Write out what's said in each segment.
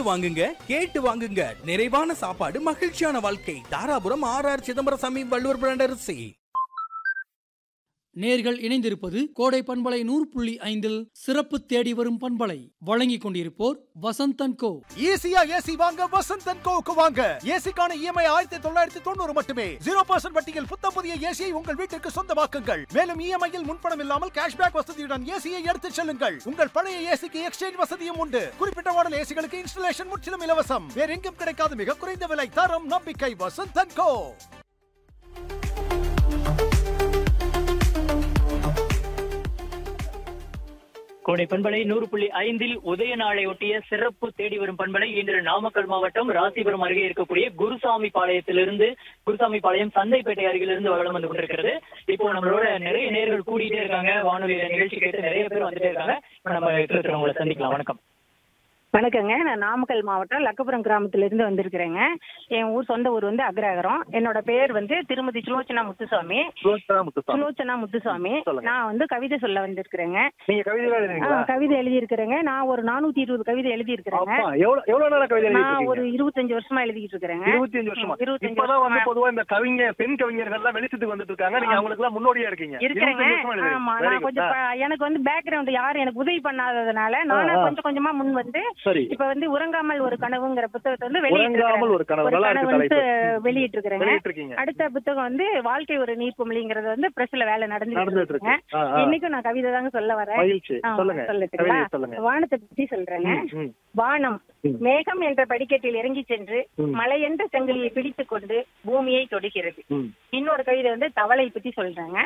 வாங்குங்க கேட்டு வாங்குங்க நிறைவான சாப்பாடு மகிழ்ச்சியான வாழ்க்கை Dharapuram R R Chidambarasamy Valluvar brand அரிசி நேர்கள் இணைந்திருப்பது கோடை பண்பலை நூறு புள்ளி ஐந்தில் சிறப்பு தேடி வரும் பண்பலை வழங்கிக் கொண்டிருப்போர் வசந்தன் கோ ஈஸியா ஏசி வாங்க வசந்தன் கோவுக்கு வாங்க ஏசிக்கான இஎம்ஐ ஆயிரத்தி தொள்ளாயிரத்தி தொண்ணூறு மட்டுமே ஜீரோ பர்சன்ட் வட்டியில் புத்தம் புதிய ஏசியை உங்கள் வீட்டிற்கு சொந்தமாக்குங்கள் மேலும் இஎம்ஐயில் முன்பணம் இல்லாமல் கேஷ்பேக் வசதியுடன் ஏசியை எடுத்துச் செல்லுங்கள் உங்கள் பழைய ஏசிக்கு எக்ஸ்சேஞ்ச் வசதியும் உண்டு குறிப்பிட்ட மாடல் ஏசிகளுக்கு இன்ஸ்டலேஷன் முற்றிலும் இலவசம் வேற எங்கும் கிடைக்காத மிக குறைந்த விலை தரம் நம்பிக்கை வசந்தன் கோ கோடை பண்பலை நூறு புள்ளி ஐந்தில் உதய நாளை ஒட்டிய சிறப்பு தேடி வரும் பண்பலை இன்று நாமக்கல் மாவட்டம் ராசிபுரம் அருகே இருக்கக்கூடிய குருசாமி பாளையத்திலிருந்து குருசாமி பாளையம் சந்தைப்பேட்டை அருகிலிருந்து வளம் வந்து கொண்டிருக்கிறது இப்போ நம்மளோட நிறைய நேர்கள் கூடிட்டே இருக்காங்க வானொலியில நிகழ்ச்சி கேட்டு நிறைய பேர் வந்துட்டே இருக்காங்க இப்ப நம்ம இருக்கிறவங்களை சந்திக்கலாம் வணக்கம் வணக்கங்க நான் நாமக்கல் மாவட்டம் லக்கபுரம் கிராமத்துல இருந்து வந்திருக்கிறேங்க என் ஊர் சொந்த ஊர் வந்து அக்ரஹாரம் என்னோட பேர் வந்து திருமதி சுலோச்சனா முத்துசாமி சுலோச்சனா முத்துசாமி சொல்லுங்க. நான் வந்து கவிதை சொல்ல வந்திருக்கிறேங்க நீங்க கவிதை ஆ, கவிதை எழுதியிருக்கிறேங்க நான் ஒரு நானூத்தி இருபது கவிதை எழுதியிருக்கிறேங்க எவ்வளவு எவ்வளவு நாளா கவிதை நான் ஒரு இருபத்தஞ்சு வருஷமா எழுதிட்டு இருக்கிறேங்க இருபத்தஞ்சு வருஷமா இருபத்தஞ்சு இப்பதான் வந்து வருஷமா பொதுவா இந்த கவிஞர் பெண் கவிஞர்கள் எல்லாம் வெளிச்சத்துக்கு வந்துட்டு இருக்காங்க நீங்க அவங்களுக்கு எல்லாம் முன்னோடியா இருக்கீங்க இருக்கிறேங்க 25 வருஷமா எழுதுறீங்க. ஆமா Very நான் good. கொஞ்சம் ஆ, ப- எனக்கு வந்து பேக்ரவுண்ட் யாரும் எனக்கு உதவி பண்ணாததுனால நானே ஆ, ஆ. கொஞ்சம் கொஞ்சமா முன் வந்து சரி இப்ப வந்து உறங்காமல் ஒரு கனவுங்கிற புத்தகத்தை வந்து உறங்காமல் ஒரு கனவு. நல்லா இருக்கு வந்து தலைப்பு. வெளியிட்டு இருக்கிறேங்க வெளியிட்டு இருக்கீங்க அடுத்த புத்தகம் வந்து வாழ்க்கை ஒரு நீர்க்குமிழிங்கிறது வந்து பிரஸ்ல வேலை நடந்துட்டு நடந்துட்டு இருக்கு இருக்குங்க ஆ, ஆ. இன்னைக்கும் நான் கவிதை தாங்க சொல்ல வரேன் மகிழ்ச்சி ஆ, சொல்லுங்க சொல்லட்டுங்களா கவிதை சொல்லுங்க வானத்தை பத்தி சொல்றேங்க ம், ம். வானம் ம். மேகம் என்ற படிக்கட்டில் இறங்கி சென்று ம். மலை என்ற செங்கலியை பிடித்துக் கொண்டு பூமியை தொடுகிறது ம். இன்னொரு கவிதை வந்து தவளை பத்தி சொல்றேங்க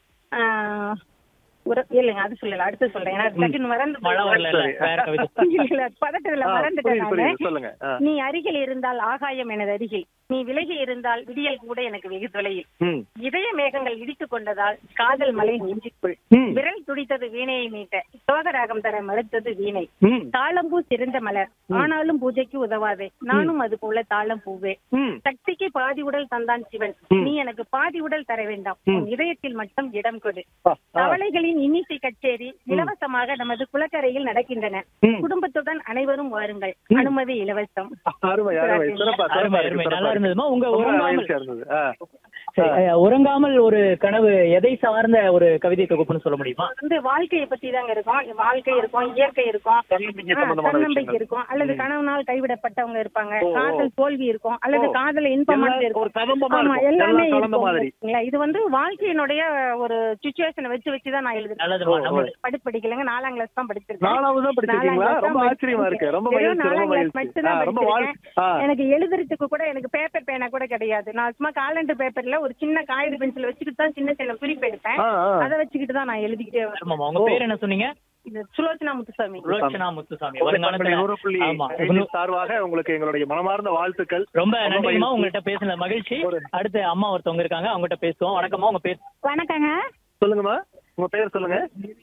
ஆஹ், ஒரு- இல்லைங்க அது சொல்லல அடுத்து சொல்றேன் ஏன்னா அது டக்குன்னு மறந்து மழை வரல சரி. வேற கவிதை இல்ல, இல்ல, பதட்டத்துல ஆ, மறந்துட்டேன் புரியுது, நானு. புரியுது. சொல்லுங்க ஆ. நீ அருகில் இருந்தால் ஆகாயம் எனது அருகில் நீ விலகி இருந்தால் விடியல் கூட எனக்கு வெகு தொலையில் ம். இதய மேகங்கள் இடித்துக் கொண்டதால் காதல் மலை நெஞ்சுக்குள் ம். விரல் துடித்தது வீணையை மீட்ட சோகராகம் தர மறுத்தது வீணை ம். தாளம்பூ சிறந்த மலர் ஆனாலும் பூஜைக்கு உதவாதே நானும் அது போல தாளம் பூவே ம். சக்திக்கு பாதி உடல் தந்தான் சிவன் ம். நீ எனக்கு பாதி உடல் தர வேண்டாம் உன் இதயத்தில் மட்டும் இடம் கொடு ஆ, ஆ. தவளைகளின் இன்னிசை கச்சேரி இலவசமாக நமது குளக்கரையில் நடக்கின்றன ம். குடும்பத்துடன் அனைவரும் வாருங்கள் அனுமதி இலவசம் அருமை அருமை சிறப்பா அருமை சிறப்பா அருமை இருக்கு, நல்லா சிறப்பா இருந்ததுமா உங்க ரொம்ப உறங்காமல் மகிழ்ச்சியா இருந்தது ஆ. சரி, அஹ், உறங்காமல் ஒரு கனவு எதை சார்ந்த ஒரு கவிதை தொகுப்புன்னு சொல்ல முடியுமா வந்து வாழ்க்கையை பத்தி தாங்க இருக்கும் வாழ்க்கை இருக்கும் இயற்கை இருக்கும் தன்னம்பிக்கை ஆ, சம்பந்தமான தன்னம்பிக்கை விஷயங்கள். இருக்கும் அல்லது கனவுனால் கைவிடப்பட்டவங்க இருப்பாங்க ஓ, ஓ. காதல் தோல்வி இருக்கும் அல்லது ஓ. காதல இன்பமானது எல்லாம் இருக்கும் ஒரு கதம்பமா ஆமா இருக்கும். எல்லாமே எல்லாம் கலந்த இருக்கும் மாதிரி. சரிங்களா? இது வந்து வாழ்க்கையினுடைய ஒரு சுச்சுவேஷனை வச்சு வச்சு தான் நான் எழுதுறேன் நல்லதுமா ஓ, நம்ம படிப்பு படிக்கலைங்க நாலாம் கிளாஸ் தான் படிச்சிருக்கேன் நாலாவது தான் படிச்சிருக்கீங்களா நாலாம் ரொம்ப class ஆச்சரியமா தான் இருக்கு ரொம்ப வெறும் மகிழ்ச்சி ரொம்ப நாலாம் class மகிழ்ச்சி மட்டும் ஆ, தான் ரொம்ப வாழ் படிச்சிருக்கேன். ஆ. எனக்கு எழுதுறதுக்கு கூட எனக்கு பேப்பர் பேனா கூட கிடையாது நான் சும்மா காலண்டர் பேப்பர்ல ஒரு சின்ன காகித பென்சில் வச்சுக்கிட்டு தான் சின்ன சின்ன குறிப்பு எடுப்பேன் ஆ, ஆ. அதை வச்சுக்கிட்டு தான் நான் எழுதிக்கிட்டே வருவேன் ஆமாமா உங்க பேர் என்ன சொன்னீங்க இது சுலோச்சனா முத்துசாமி ரோச்சனா முத்துசாமி ஒரு வருங்காலத்துல நூறு புள்ளி ஆமா ஐந்து சார்பாக உங்களுக்கு எங்களுடைய மனமார்ந்த வாழ்த்துக்கள் ரொம்ப நன்றிமா மகிழ்ச்சி. உங்கள்கிட்ட பேசின மகிழ்ச்சி ஒரு- அடுத்து அம்மா ஒருத்தவங்க இருக்காங்க அவங்ககிட்ட பேசுவோம் வணக்கம்மா உங்க பேர் வணக்கங்க சொல்லுங்கம்மா உங்க பேர் சொல்லுங்க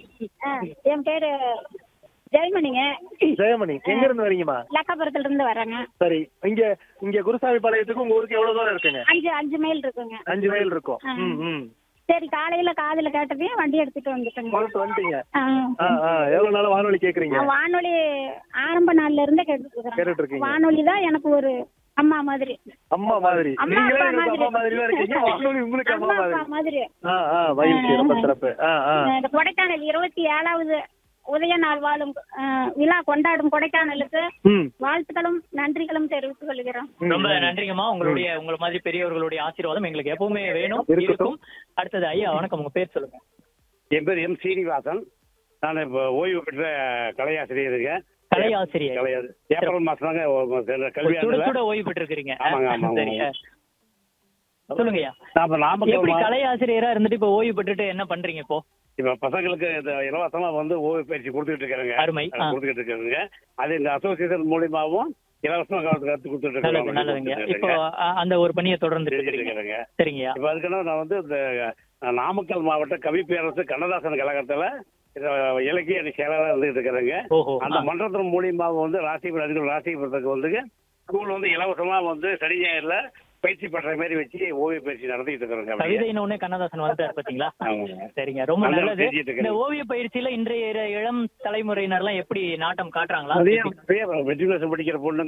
என் பேரு ஜெயமணிங்க ஜெயமணி எங்க இருந்து வரீங்கம்மா லக்காபுரத்துல இருந்து வரேங்க சரி இங்க இங்க குருசாமி பாளையத்துக்கு உங்க ஊருக்கு எவ்வளவு தூரம் இருக்குங்க அஞ்சு அஞ்சு மைல் இருக்குங்க அஞ்சு மைல் இருக்கும் ஆ. ம் ம் சரி காலையில காதுல கேட்டதையும் வண்டி எடுத்துட்டு வந்துட்டேங்க போயிட்டு வந்துட்டீங்க ஆ. ஆ ஆ எவ்வளவு நாள் வானொலி கேக்குறீங்க நான் வானொலி ஆரம்ப நாள்ல இருந்தே கேட்டுட்டு கேட்டுட்டு இருக்கிறேன் இருக்கீங்க. வானொலி தான் எனக்கு ஒரு அம்மா மாதிரி அம்மா மாதிரி அம்மா நீங்களே அப்பா எனக்கு அம்மா மாதிரி தான் இருக்கீங்க வானொலி உங்களுக்கு அம்மா அம்மா அப்பா மாதிரி மாதிரி ஆ ஆ மகிழ்ச்சி ரொம்ப சிறப்பு ஆ ஆ இந்த கொடைக்கானல் இருபத்தி ஏழாவது உதய நாள் வாழும் ஆ, விழா கொண்டாடும் கொடைக்கானலுக்கு ம் வாழ்த்துக்களும் நன்றிகளும் தெரிவித்துக் கொள்கிறோம் ரொம்ப நன்றிங்கம்மா உங்களுடைய உங்களை மாதிரி பெரியவர்களுடைய ஆசீர்வாதம் எங்களுக்கு எப்பவுமே வேணும் இருக்கட்டும். இருக்கும் அடுத்தது ஐயா வணக்கம் உங்க பேர் சொல்லுங்க என் பேர் எம் சீனிவாசன் நான் இப்போ ஓய்வு பெற்ற கலையாசிரியர் இருக்கேன் கலை ஆசிரியர் கலையாது ஏப்ரல் மாசம் தாங்க சுட கல்வியாண்டில் சுட ஓய்வு பெற்றிருக்கிறீங்க ஆமாங்க, ஆமாங்க, சரி ஆமாங்க. சொல்லுங்க ஐயா நான் இப்போ நாமக்கல் எப்படி மா- கலை ஆசிரியரா இருந்துட்டு இப்ப ஓய்வு பெற்றுட்டு என்ன பண்றீங்க இப்போ இப்போ பசங்களுக்கு இந்த இலவசமா வந்து ஓய்வு பயிற்சி கொடுத்துட்டு இருக்காங்க அருமை. ஆ. கொடுத்துட்டு இருக்காங்க அது இந்த அசோசியேஷன் மூலியமாவும் இலவசமா கத்து கத்து கொடுத்துட்டு நல்லது நல்லதுங்க இப்போ அ- அந்த ஒரு பணியை தொடர்ந்து இருக்கிறீங்க இருக்காங்க சரிங்கய்யா இப்போ அதுக்கான நான் வந்து இந்த அஹ், நாமக்கல் மாவட்ட கவி பேரரசு கண்ணதாசன் கழகத்துல இந்த இலக்கிய அணி செயலாளர் இருந்துட்டு இருக்கிறேங்க ஓஹோ அந்த ஆ. மன்றத்தின் மூலியமாக வந்து ராசிபுரம் அதிகம் ராசிபுரத்துக்கு வந்து ஸ்கூல் வந்து இலவசமா வந்து சனி ஞாயிறுல பயிற்சி பண்ற மாதிரி வச்சு ஓவிய பயிற்சி நடத்திட்டு இருக்கிறோங்க கவிதைன்னு ஒண்ணே கண்ணதாசன் வந்துட்டார் பாத்தீங்களா ஆமாங்க. சரிங்க ரொம்ப அந்த நல்லது செஞ்சுட்டு இந்த இருக்கேன். ஓவிய பயிற்சியில இன்றைய இளம் தலைமுறையினர்லாம் எப்படி நாட்டம் காட்டுறாங்களா நிறைய நிறைய மெட்ரிகுலேஷன் படிக்கிற பொண்ணு